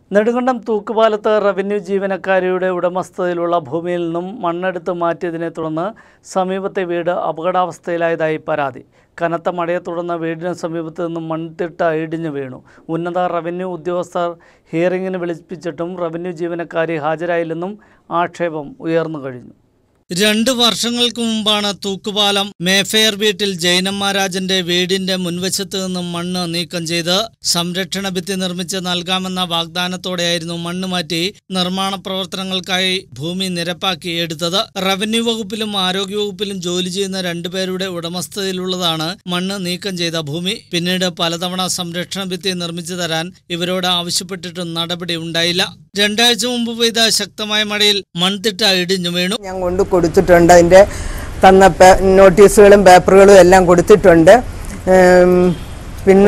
Nedumkandam തൂക്കുപാലത്ത് revenue ജീവനക്കാരിയുടെ ഉടമസ്ഥതയിലുള്ള ഭൂമിയിൽ നിന്നും മണ്ണെടുത്ത് മാറ്റിയതിനെ തുടർന്ന് സമീപത്തെ വീട് അപകടാവസ്ഥയിലായതായി പരാതി കനത്ത മഴയെ തുടർന്ന് വീടിന് സമീപത്ത് നിന്നും മൺതിട്ട ഇടിഞ്ഞു വീണു ഉന്നത റവന്യൂ ഉദ്യോഗസ്ഥർ ഹിയറിംഗിന് വിളിപ്പിച്ചിട്ടും റവന്യൂ ജീവനക്കാരി ഹാജരായില്ലെന്നും ആക്ഷേപം ഉയർന്നു കഴിഞ്ഞു രണ്ട് വർഷങ്ങൾക്ക് മുമ്പാണ് തൂക്കുപാലം മേഫെയർ വീട്ടിൽ ജൈനം മഹാരാജന്റെ വീടിന്റെ മുൻവശത്ത് നിന്നും മണ്ണ് നീക്കം ചെയ്ത് സംരക്ഷണ ഭിത്തി നിർമ്മിച്ച് നൽകാമെന്ന വാഗ്ദാനത്തോടെയായിരുന്നു മണ്ണ് മാറ്റി നിർമ്മാണ പ്രവർത്തനങ്ങൾക്കായി ഭൂമി നിരപ്പാക്കി എടുത്തത് റവന്യൂ വകുപ്പിലും ആരോഗ്യ വകുപ്പിലും ജോലി ചെയ്യുന്ന രണ്ടുപേരുടെ ഉടമസ്ഥതയിലുള്ളതാണ് മണ്ണ് നീക്കം ചെയ്ത ഭൂമി പിന്നീട് പലതവണ സംരക്ഷണ ഭിത്തി നിർമ്മിച്ചു തരാൻ ഇവരോട് ആവശ്യപ്പെട്ടിട്ടും നടപടി ഉണ്ടായില്ല രണ്ടാഴ്ച മുമ്പ് പെയ്ത ശക്തമായ മഴയിൽ മൺതിട്ട ഇടിഞ്ഞു വീണു ഞാൻ കൊണ്ട് കൊടുത്തിട്ടുണ്ട് അതിൻ്റെ തന്ന പേ- നോട്ടീസുകളും പേപ്പറുകളും എല്ലാം കൊടുത്തിട്ടുണ്ട് ഉം, പിന്നെ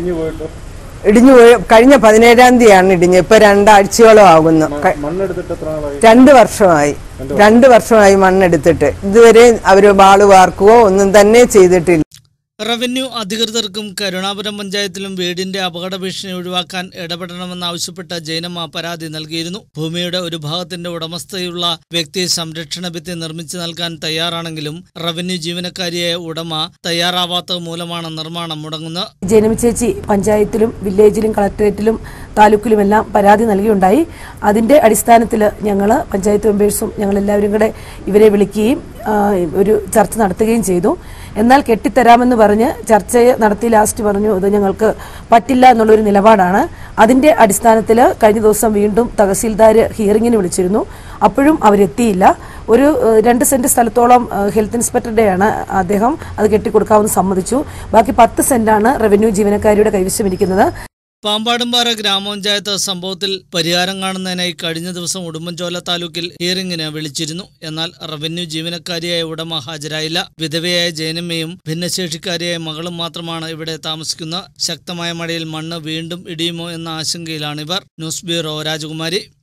ഇടിഞ്ഞു പോയി കഴിഞ്ഞ പതിനേഴാം തീയതിയാണ് ഇടിഞ്ഞ് ഇപ്പൊ രണ്ടാഴ്ചയോളം ആകുന്നു ക- മണ്ണെടുത്തിട്ട് എത്ര നാളായി രണ്ട് വർഷമായി രണ്ട് വർഷമായി മണ്ണെടുത്തിട്ട് ഇതുവരെ അവര് ബാള് വാർക്കുകയോ ഒന്നും തന്നെ ചെയ്തിട്ടില്ല റവന്യൂ അധികൃതർക്കും കരുണാപുരം പഞ്ചായത്തിലും വീടിന്റെ അപകട ഭീഷണി ഒഴിവാക്കാൻ ഇടപെടണമെന്നാവശ്യപ്പെട്ട് ജൈനമ്മ പരാതി നൽകിയിരുന്നു ഭൂമിയുടെ ഒരു ഭാഗത്തിന്റെ ഉടമസ്ഥയുള്ള വ്യക്തി സംരക്ഷണ ഭിത്തി നിർമ്മിച്ചു നൽകാൻ തയ്യാറാണെങ്കിലും റവന്യൂ ജീവനക്കാരിയായ ഉടമ തയ്യാറാവാത്തത് മൂലമാണ് നിർമ്മാണം മുടങ്ങുന്നത് ജയനമി ചേച്ചി പഞ്ചായത്തിലും വില്ലേജിലും കളക്ടറേറ്റിലും താലൂക്കിലുമെല്ലാം പരാതി നൽകിയുണ്ടായി അതിന്റെ അടിസ്ഥാനത്തിൽ ഞങ്ങൾ പഞ്ചായത്ത് മെമ്പേഴ്സും ഞങ്ങൾ എല്ലാവരും കൂടെ ഇവരെ വിളിക്കുകയും ആ, ഒരു ചർച്ച നടത്തുകയും ചെയ്തു എന്നാൽ കെട്ടിത്തരാമെന്ന് പറഞ്ഞ് ചർച്ച നടത്തി ലാസ്റ്റ് പറഞ്ഞു ഇത് ഞങ്ങൾക്ക് പറ്റില്ല എന്നുള്ളൊരു നിലപാടാണ് അതിന്റെ അടിസ്ഥാനത്തിൽ കഴിഞ്ഞ ദിവസം വീണ്ടും തഹസീൽദാർ ഹിയറിംഗിന് വിളിച്ചിരുന്നു അപ്പോഴും അവരെത്തിയില്ല ഒരു ഏഹ്, രണ്ട് സെന്റ് സ്ഥലത്തോളം ഏഹ്, ഹെൽത്ത് ഇൻസ്പെക്ടറുടെയാണ് അദ്ദേഹം അത് കെട്ടിക്കൊടുക്കാമെന്ന് സമ്മതിച്ചു ബാക്കി പത്ത് സെന്റാണ് റവന്യൂ ജീവനക്കാരിയുടെ കൈവശമിരിക്കുന്നത് പാമ്പാടുംപാറ ഗ്രാമപഞ്ചായത്ത് സംഭവത്തിൽ പരിഹാരം കാണുന്നതിനായി കഴിഞ്ഞ ദിവസം ഉടുമ്പൻചോല താലൂക്കിൽ ഹിയറിംഗിന് വിളിച്ചിരുന്നു എന്നാൽ റവന്യൂ ജീവനക്കാരിയായ ഉടമ ഹാജരായില്ല വിധവയായ ജയനമ്മയും ഭിന്നശേഷിക്കാരിയായ മകളും മാത്രമാണ് ഇവിടെ താമസിക്കുന്ന ശക്തമായ മഴയിൽ മണ്ണ് വീണ്ടും ഇടിയുമോ എന്ന ആശങ്കയിലാണിവർ ന്യൂസ് ബ്യൂറോ രാജകുമാരി